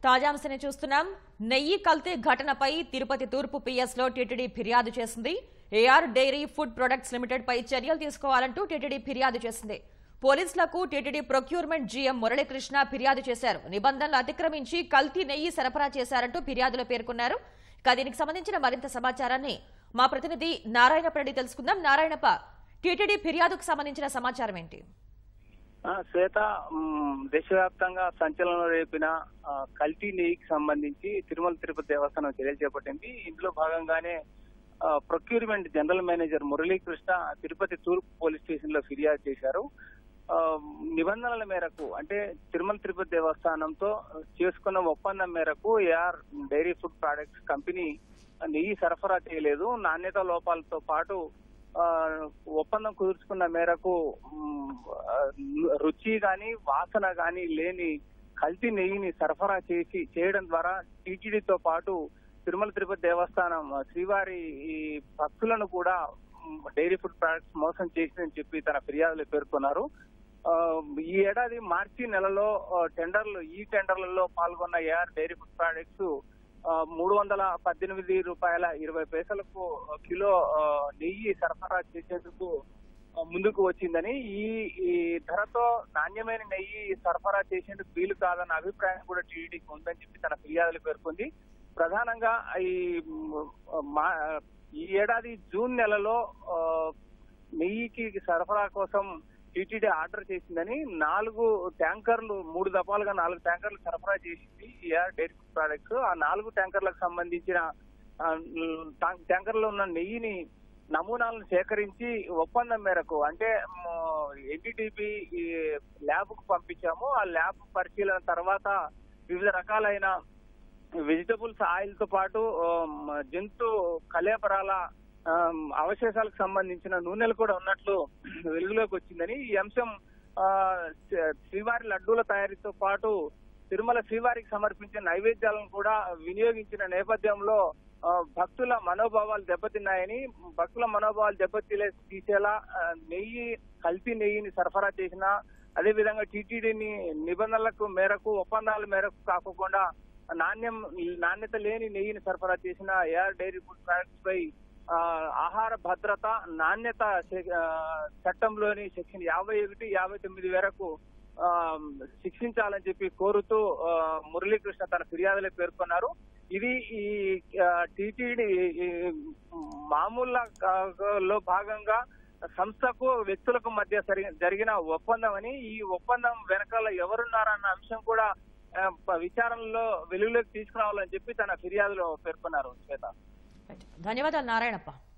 తాజాంశని చూస్తున్నాం నెయ్యి కల్తీ ఘటనపై తిరుపతి తూర్పు పిఎస్ లో టీటీడీ ఫిర్యాదు చేసింది AR dairy food products limited పై చర్యలు తీసుకోవాలంటూ టీటీడీ ఫిర్యాదు చేసింది పోలీసులకు టీటీడీ ప్రొక్యూర్మెంట్ జీఎం మురళీకృష్ణ ఫిర్యాదు చేశారు నిబంధనలు అతిక్రమించి కల్తీ నెయ్యి సరఫరా చేశారంటూ ఫిర్యాదులో పేర్కొన్నారు ఇక దీనికి సంబంధించిన మరింత సమాచారాన్ని మా ప్రతినిధి నారాయణపరెడ్డి తెలుసుకుందాం నారాయణప్ప టీటీడీ ఫిర్యాదుకు సంబంధించిన సమాచారం ఏంటి ఆ, శ్వేత మ్, దేశవ్యాప్తంగా సంచలనం రేపిన ఆ, కల్తీ నెయ్యికి సంబంధించి తిరుమల తిరుపతి దేవస్థానం చర్యలు చేపట్టింది ఇందులో భాగంగానే ఆ, procurement general manager Muralikrishna Tirupati తూర్పు పోలీస్ స్టేషన్ లో ఫిర్యాదు చేశారు ఆ, నిబంధనల మేరకు అంటే తిరుమల తిరుపతి దేవస్థానంతో చేసుకున్న ఒప్పందం మేరకు AR dairy food products company నెయ్యి సరఫరా చేయలేదు నాణ్యత లోపాలతో పాటు ఆ, ఒప్పందం కుదుర్చుకున్న మేరకు మ్, ఆ, రుచి గాని వాసన గాని లేని కల్తీ నెయ్యిని సరఫరా చేసి చేయడం ద్వారా టీటీడీతో పాటు తిరుమల తిరుపతి దేవస్థానం ఆ, శ్రీవారి ఈ భక్తులను కూడా మ్, డైరీ ఫుడ్ ప్రొడక్ట్స్ మోసం చేసిందని చెప్పి తన ఫిర్యాదులో పేర్కొన్నారు ఆ, ఈ ఏడాది మార్చి నెలలో ఆ, టెండర్లు ఈ టెండర్లలో పాల్గొన్న ఏఆర్ డైరీ ఫుడ్ ప్రొడక్ట్స్ ఆ, మూడు వందల పద్దెనిమిది రూపాయల ఇరవై పైసలకు కిలో ఆ, నెయ్యి సరఫరా చేసేందుకు ఆ, ముందుకు వచ్చిందని ఈ ఈ ధరతో నాణ్యమైన నెయ్యి సరఫరా చేసేందుకు వీలు కాదన్న అభిప్రాయం కూడా టీడీకి ఉందని చెప్పి తన ఫిర్యాదులు పేర్కొంది ప్రధానంగా ఈ మ్, మా ఈ ఏడాది జూన్ నెలలో ఆ, నెయ్యికి సరఫరా కోసం టీటీడీ ఆర్డర్ చేసిందని నాలుగు ట్యాంకర్లు మూడు దఫాలుగా నాలుగు ట్యాంకర్లు సరఫరా చేసింది ఏఆర్ డైరీ ఫుడ్ ప్రొడక్ట్స్ ఆ నాలుగు ట్యాంకర్లకు సంబంధించిన ఆ, ట్యాం- ట్యాంకర్లో ఉన్న నెయ్యిని నమూనాలను సేకరించి ఒప్పందం మేరకు అంటే ఎన్టీటీపీ ల్యాబ్ కు పంపించాము ఆ ల్యాబ్ పరిశీలన తర్వాత వివిధ రకాలైన వెజిటబుల్స్ ఆయిల్ తో పాటు ఆమ్, జంతు కలేపరాల ఆమ్, అవశేషాలకు సంబంధించిన నూనెలు కూడా ఉన్నట్లు వెలుగులోకి వచ్చిందని ఈ అంశం ఆ, శ్రీ- శ్రీవారి లడ్డూల తయారీతో పాటు తిరుమల శ్రీవారికి సమర్పించిన నైవేద్యాలను కూడా వినియోగించిన నేపథ్యంలో ఆ, భక్తుల మనోభావాలు దెబ్బతిన్నాయని భక్తుల మనోభావాలు దెబ్బతీలే తీసేలా ఆ, నెయ్యి కల్తీ నెయ్యిని సరఫరా చేసిన అదే విధంగా టీటీడీని నిబంధనలకు మేరకు ఒప్పందాల మేరకు కాకుండా నాణ్యం నాణ్యత లేని నెయ్యిని సరఫరా చేసిన ఏఆర్ డైరీ ఫుడ్ ప్రొడక్ట్స్ పై ఆ, ఆహార భద్రత నాణ్యత శ- ఆ, చట్టంలోని సెక్షన్ యాభై ఒకటి యాభై తొమ్మిది వరకు ఆ, శిక్షించాలని చెప్పి కోరుతూ ఆ, మురళీకృష్ణ తన ఫిర్యాదులో పేర్కొన్నారు ఇది ఈ టీటీడీ మామూలు లో భాగంగా సంస్థకు వ్యక్తులకు మధ్య సరి- జరిగిన ఒప్పందం అని ఈ ఒప్పందం వెనకాల ఎవరున్నారన్న అంశం కూడా ఆ, ప- విచారణలో వెలుగులోకి తీసుకురావాలని చెప్పి తన ఫిర్యాదులో పేర్కొన్నారు శ్వేత ధన్యవాదాలు నారాయణప్ప